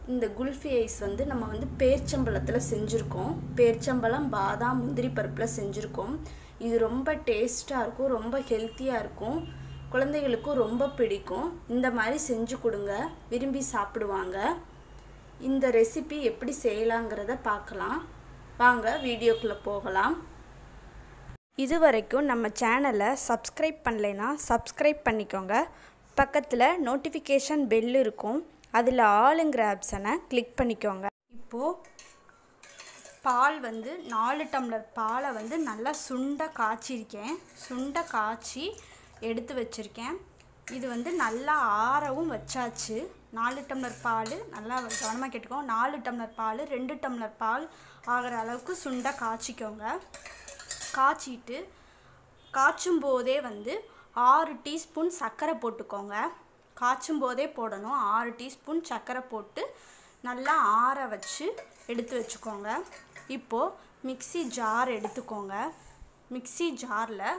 இந்த குல்ஃபி ஐஸ் வந்து நம்ம வந்து பேர்ச்சம்பழத்தில் செஞ்சுருக்கோம் பேர்ச்சம்பழம் பாதாம் முந்திரி பருப்பில் செஞ்சுருக்கோம் இது ரொம்ப டேஸ்ட்டாக இருக்கும் ரொம்ப ஹெல்த்தியாக இருக்கும் குழந்தைகளுக்கும் ரொம்ப பிடிக்கும் இந்த மாதிரி செஞ்சு கொடுங்க விரும்பி சாப்பிடுவாங்க இந்த ரெசிபி எப்படி செய்யலாங்கிறத பார்க்கலாம் வாங்க வீடியோக்குள்ளே போகலாம் இது வரைக்கும் நம்ம சேனலை சப்ஸ்கிரைப் பண்ணலைன்னா சப்ஸ்கிரைப் பண்ணிக்கோங்க பக்கத்தில் நோட்டிஃபிகேஷன் பெல் இருக்கும் அதில் ஆளுங்கிற ஆப்ஷனை கிளிக் பண்ணிக்கோங்க இப்போது பால் வந்து நாலு டம்ளர் பாலை வந்து நல்லா சுண்ட காய்ச்சிருக்கேன் சுண்ட காய்ச்சி எடுத்து வச்சுருக்கேன் இது வந்து நல்லா ஆறவும் வச்சாச்சு நாலு டம்ளர் பால் நல்லா கவனமாக கேட்டுக்கோ நாலு டம்ளர் பால் ரெண்டு டம்ளர் பால் ஆகிற அளவுக்கு சுண்ட காய்ச்சிக்கோங்க காய்ச்சிட்டு காய்ச்சும் போதே வந்து ஆறு டீஸ்பூன் சர்க்கரை போட்டுக்கோங்க காய்ச்சும் போதே போடணும் ஆறு டீஸ்பூன் சர்க்கரை போட்டு நல்லா ஆற வச்சு எடுத்து வச்சுக்கோங்க இப்போது மிக்சி ஜார் எடுத்துக்கோங்க மிக்சி ஜாரில்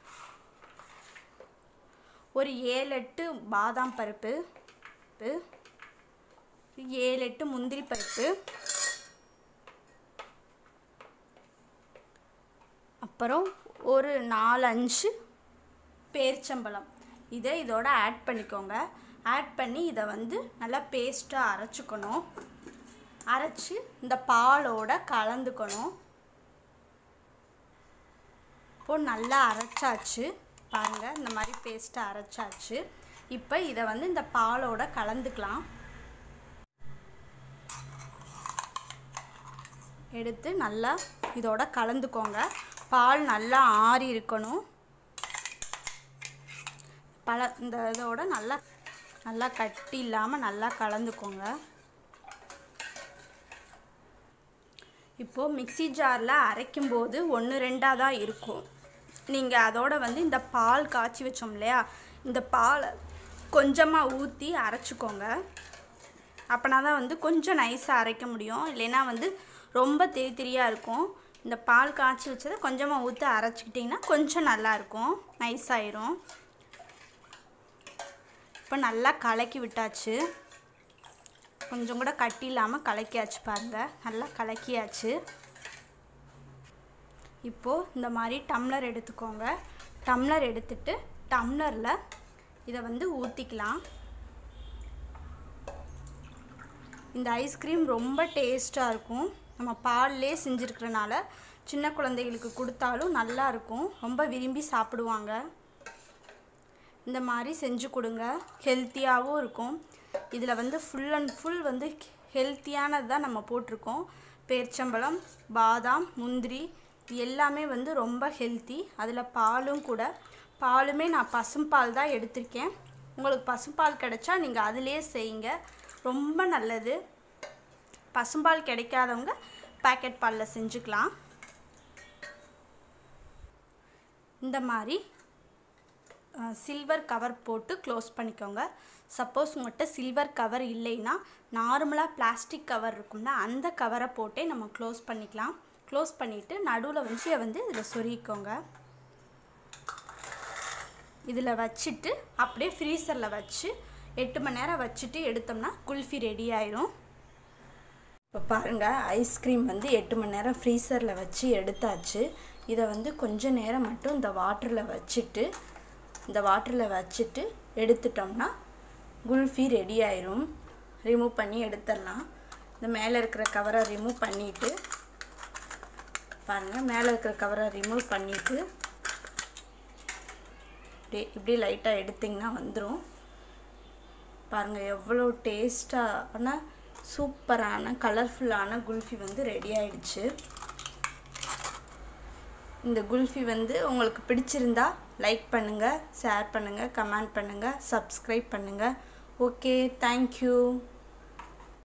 ஒரு ஏழு எட்டு பாதாம் பருப்பு ஏழு எட்டு முந்திரி பருப்பு அப்புறம் ஒரு நாலஞ்சு பேர்ச்சம்பழம் இதை இதோட ஆட் பண்ணிக்கோங்க ஆட் பண்ணி இதை வந்து நல்லா பேஸ்ட்டாக அரைச்சிக்கணும் அரைச்சி இந்த பாலோட கலந்துக்கணும் இப்போ நல்லா அரைச்சாச்சு பாருங்கள் இந்த மாதிரி பேஸ்ட்டாக அரைச்சாச்சு இப்போ இதை வந்து இந்த பாலோட கலந்துக்கலாம் எடுத்து நல்லா இதோட கலந்துக்கோங்க பால் நல்லா ஆறி இருக்கணும் பழ இந்த இதோட நல்லா நல்லா கட்டி இல்லாமல் நல்லா கலந்துக்கோங்க இப்போது மிக்சி ஜாரில் அரைக்கும்போது ஒன்று ரெண்டாக தான் இருக்கும் நீங்கள் அதோட வந்து இந்த பால் காய்ச்சி வச்சோம் இல்லையா இந்த பாலை கொஞ்சமாக ஊற்றி அரைச்சிக்கோங்க அப்போனா தான் வந்து கொஞ்சம் நைஸாக அரைக்க முடியும் இல்லைன்னா வந்து ரொம்ப திரி திரியாக இருக்கும் இந்த பால் காய்ச்சி வச்சதை கொஞ்சமாக ஊற்றி அரைச்சிக்கிட்டிங்கன்னா கொஞ்சம் நல்லாயிருக்கும் நைஸ் ஆயிரும் இப்போ நல்லா கலக்கி விட்டாச்சு கொஞ்சம் கூட கட்டி இல்லாமல் கலக்கியாச்சு பாருங்கள் நல்லா கலக்கியாச்சு இப்போது இந்த மாதிரி டம்ளர் எடுத்துக்கோங்க டம்ளர் எடுத்துட்டு டம்ளரில் இதை வந்து ஊற்றிக்கலாம் இந்த ஐஸ்கிரீம் ரொம்ப டேஸ்ட்டாக இருக்கும் நம்ம பால்லே செஞ்சுருக்கிறனால சின்ன குழந்தைகளுக்கு கொடுத்தாலும் நல்லா இருக்கும் ரொம்ப விரும்பி சாப்பிடுவாங்க இந்த மாதிரி செஞ்சு கொடுங்க ஹெல்த்தியாகவும் இருக்கும் இதில் வந்து ஃபுல் அண்ட் ஃபுல் வந்து ஹெல்த்தியானது தான் நம்ம போட்டிருக்கோம் பேர்ச்சம்பழம் பாதாம் முந்திரி இது எல்லாமே வந்து ரொம்ப ஹெல்த்தி அதில் பாலும் கூட பாலுமே நான் பசும்பால் தான் எடுத்திருக்கேன் உங்களுக்கு பசும்பால் கிடைச்சா நீங்கள் அதிலே செய்யுங்க ரொம்ப நல்லது பசும்பால் கிடைக்காதவங்க பேக்கெட் பாலில் செஞ்சுக்கலாம் இந்த மாதிரி சில்வர் கவர் போட்டு க்ளோஸ் பண்ணிக்கோங்க சப்போஸ் உங்கள்கிட்ட சில்வர் கவர் இல்லைன்னா நார்மலாக பிளாஸ்டிக் கவர் இருக்கும்ல அந்த கவரை போட்டே நம்ம க்ளோஸ் பண்ணிக்கலாம் க்ளோஸ் பண்ணிவிட்டு நடுவில் வச்சு வந்து இதில் சொருகிக்கோங்க இதில் வச்சுட்டு அப்படியே ஃப்ரீசரில் வச்சு எட்டு மணி நேரம் வச்சுட்டு எடுத்தோம்னா குல்ஃபி ரெடி ஆயிரும் இப்போ பாருங்கள் ஐஸ்கிரீம் வந்து எட்டு மணி நேரம் ஃப்ரீசரில் வச்சு எடுத்தாச்சு இதை வந்து கொஞ்ச நேரம் மட்டும் இந்த வாட்டரில் வச்சுட்டு இந்த வாட்டரில் வச்சுட்டு எடுத்துட்டோம்னா குல்ஃபி ரெடி ஆயிரும் ரிமூவ் பண்ணி எடுத்துடலாம் இந்த மேலே இருக்கிற கவரை ரிமூவ் பண்ணிவிட்டு பாருங்கள் மேலே இருக்கிற கவரை ரிமூவ் பண்ணிவிட்டு இப்படி இப்படி லைட்டாக எடுத்திங்கன்னா வந்துடும் பாருங்கள் எவ்வளோ டேஸ்டான சூப்பரான கலர்ஃபுல்லான குல்ஃபி வந்து ரெடி ஆயிடுச்சு இந்த குல்ஃபி வந்து உங்களுக்கு பிடிச்சிருந்தா லைக் பண்ணுங்கள் ஷேர் பண்ணுங்கள் கமெண்ட் பண்ணுங்கள் சப்ஸ்கிரைப் பண்ணுங்கள் ஓகே தேங்க்யூ